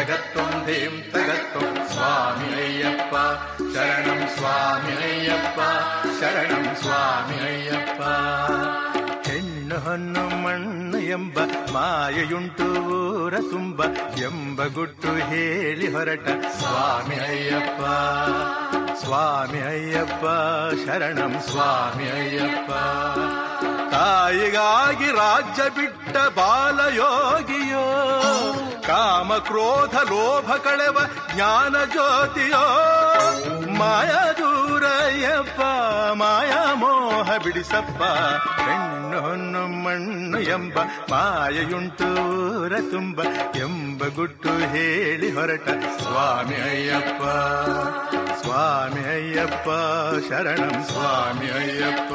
தகத்தும் theme தகத்தும் சுவாமி ஐயப்பா சரணம் சுவாமி ஐயப்பா ಶರಣಂ ಸ್ವಾಮಿ ಅಯ್ಯಪ್ಪ ಹೆಣ್ಣು ಹೊನ್ನು ಮಣ್ಣು ಎಂಬ ಮಾಯೆಯುಂಟು ಊರ ತುಂಬ ಎಂಬ ಗುಟ್ಟು ಹೇಳಿ ಹೊರಟ ಸ್ವಾಮಿ ಅಯ್ಯಪ್ಪ ಸ್ವಾಮಿ ಅಯ್ಯಪ್ಪ ಶರಣಂ ಸ್ವಾಮಿ ಅಯ್ಯಪ್ಪ ತಾಯಿಗಾಗಿ ರಾಜ್ಯ ಬಿಟ್ಟ ಬಾಲಯೋಗಿಯೋ ಕಾಮ ಕ್ರೋಧ ಲೋಭ ಕಳೆವ ಜ್ಞಾನ ಜ್ಯೋತಿಯೋ ಮಾಯ ದೂರಯ್ಯಪ್ಪ ಮಾಯಾ ಮೋಹ ಬಿಡಿಸಪ್ಪ ಹೆಣ್ಣು ಹೊನ್ನು ಮಣ್ಣು ಎಂಬ ಮಾಯೆಯುಂಟು ಊರ ತುಂಬ ಎಂಬ ಗುಟ್ಟು ಹೇಳಿ ಹೊರಟ ಸ್ವಾಮಿ ಅಯ್ಯಪ್ಪ ಸ್ವಾಮಿ ಅಯ್ಯಪ್ಪ ಶರಣಂ ಸ್ವಾಮಿ ಅಯ್ಯಪ್ಪ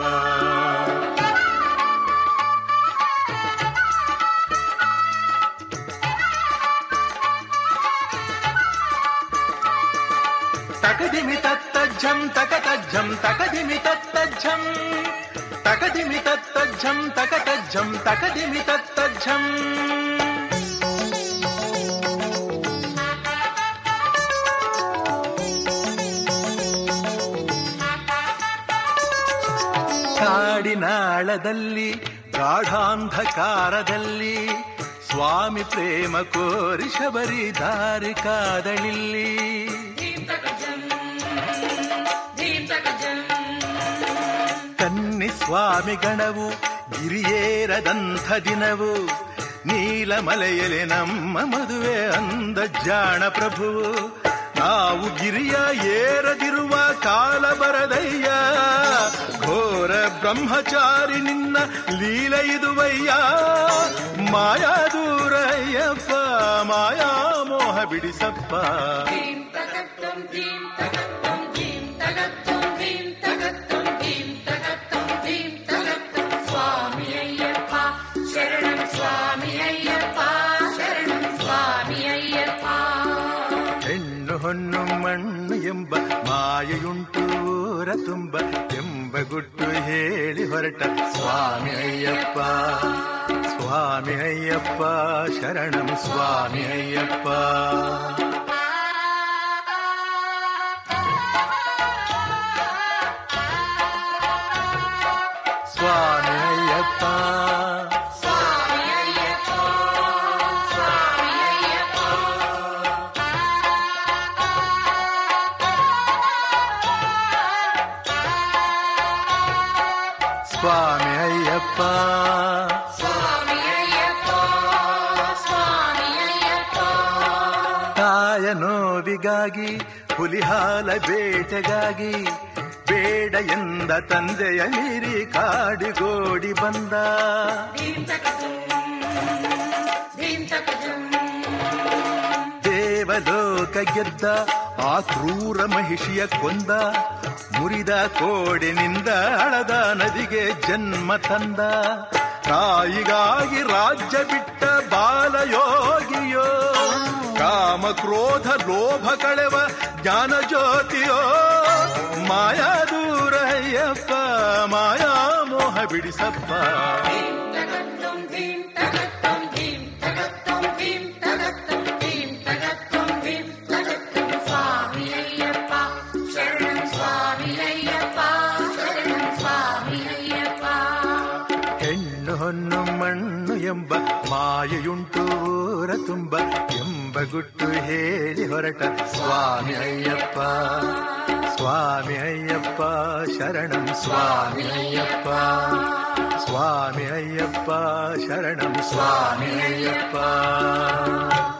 ತಕದಿಮಿ ತತ್ತಜ್ಜಂ ತಕತಜ್ಜಂ ತಕದಿಮಿ ತತ್ತಜ್ಜಂ ತಕದಿಮಿ ತತ್ತಜ್ಜಂ ತಕತಜ್ಜಂ ತಕದಿಮಿ ತತ್ತಜ್ಜಂ ಕಾಡಿನಾಳದಲ್ಲಿ ಗಾಢಾಂಧಕಾರದಲ್ಲಿ ಸ್ವಾಮಿ ಪ್ರೇಮ ಕೋರಿ ಶಬರಿ ದಾರಿ ಕಾದಳಿಲ್ಲಿ ಕನ್ನಿ ಸ್ವಾಮಿ ಗಣವು ಗಿರಿಯೇರದಂಥ ದಿನವು ನೀಲಮಲೆಯಲೆ ನಮ್ಮ ಮದುವೆ ಅಂದ ಜಾಣ ಪ್ರಭುವು ನಾವು ಗಿರಿಯ ಏರದಿರುವ ಕಾಲ ಬರದಯ್ಯ ಘೋರ ಬ್ರಹ್ಮಚಾರಿ ನಿನ್ನ ಲೀಲ ಇದುವಯ್ಯ ಮಾಯಾ ದೂರಯ್ಯಪ್ಪ ಮಾಯಾ ಮೋಹ ಬಿಡಿಸಪ್ಪ ಶರಣಂ ಸ್ವಾಮಿ ಅಯ್ಯಪ್ಪ ಶರಣಂ ಸ್ವಾಮಿ ಅಯ್ಯಪ್ಪ ಹೆಣ್ಣು ಹೊನ್ನು ಮಣ್ಣು ಎಂಬ ಮಾಯೆಯುಂಟು ಊರ ತುಂಬ ಎಂಬ ಗುಟ್ಟು ಹೇಳಿ ಹೊರಟ ಸ್ವಾಮಿ ಅಯ್ಯಪ್ಪ ಸ್ವಾಮಿ ಅಯ್ಯಪ್ಪ ಶರಣಂ ಸ್ವಾಮಿ ಅಯ್ಯಪ್ಪ ಸ್ವಾಮಿ ಅಯ್ಯಪ್ಪ ಸ್ವಾಮಿ ಅಯ್ಯಪ್ಪ ಸ್ವಾಮಿ ಅಯ್ಯಪ್ಪ ಸ್ವಾಮಿ ಅಯ್ಯಪ್ಪ ಸ್ವಾಮಿ ಅಯ್ಯಪ್ಪ ಸ್ವಾಮಿ ಅಯ್ಯಪ್ಪ ತಾಯ ನೋವಿಗಾಗಿ ಹುಲಿಹಾಲ ಬೇಟೆಗಾಗಿ ಬೇಡ ಎಂದ ತಂದೆಯ ಮೀರಿ ಕಾಡಿಗೋಡಿ ಬಂದ ಧೀಂ ತಕಜಂ ಧೀಂ ತಕಜಂ ದೇವಲೋಕ ಗೆದ್ದ ಆ ಕ್ರೂರ ಮಹಿಷಿಯ ಕೊಂದ ಮುರಿದ ಕೋಡಿನಿಂದ ಅಳದ ನದಿಗೆ ಜನ್ಮ ತಂದ ತಾಯಿಗಾಗಿ ರಾಜ್ಯ ಬಿಟ್ಟ ಬಾಲಯೋಗಿಯೋ ಕಾಮ ಕ್ರೋಧ ಲೋಭ ಕಳೆವ ಜ್ಞಾನ ಜ್ಯೋತಿಯೋ ಮಾಯಾ ದೂರಯ್ಯಪ್ಪ ಮಾಯಾ ಮೋಹ ಬಿಡಿಸಪ್ಪ ಧೀಂ ತಕತ್ತಂ ಧೀಂ ತಕತ್ತಂ ಧೀಂ ತಕತ್ತಂ ಧೀಂ ತಕತ್ತಂ ಧೀಂ ತಕತ್ತಂ ಧೀಂ ತಕತ್ತಂ ಸ್ವಾಮಿ ಅಯ್ಯಪ್ಪ ಶರಣಂ ಸ್ವಾಮಿ ಅಯ್ಯಪ್ಪ ಶರಣಂ ಸ್ವಾಮಿ ಅಯ್ಯಪ್ಪ ಹೆಣ್ಣು ಹೊನ್ನು ಮಣ್ಣು ಎಂಬ ಮಾಯೆಯುಂಟು ಊರ ತುಂಬ ಎಂಬ ಗುಟ್ಟು ಹೇಳಿ ಹೊರಟ ಸ್ವಾಮಿ ಅಯ್ಯಪ್ಪ ಸ್ವಾಮಿ ಅಯ್ಯಪ್ಪ ಶರಣಂ ಸ್ವಾಮಿ ಅಯ್ಯಪ್ಪ ಸ್ವಾಮಿ ಅಯ್ಯಪ್ಪ ಶರಣಂ ಸ್ವಾಮಿ ಅಯ್ಯಪ್ಪ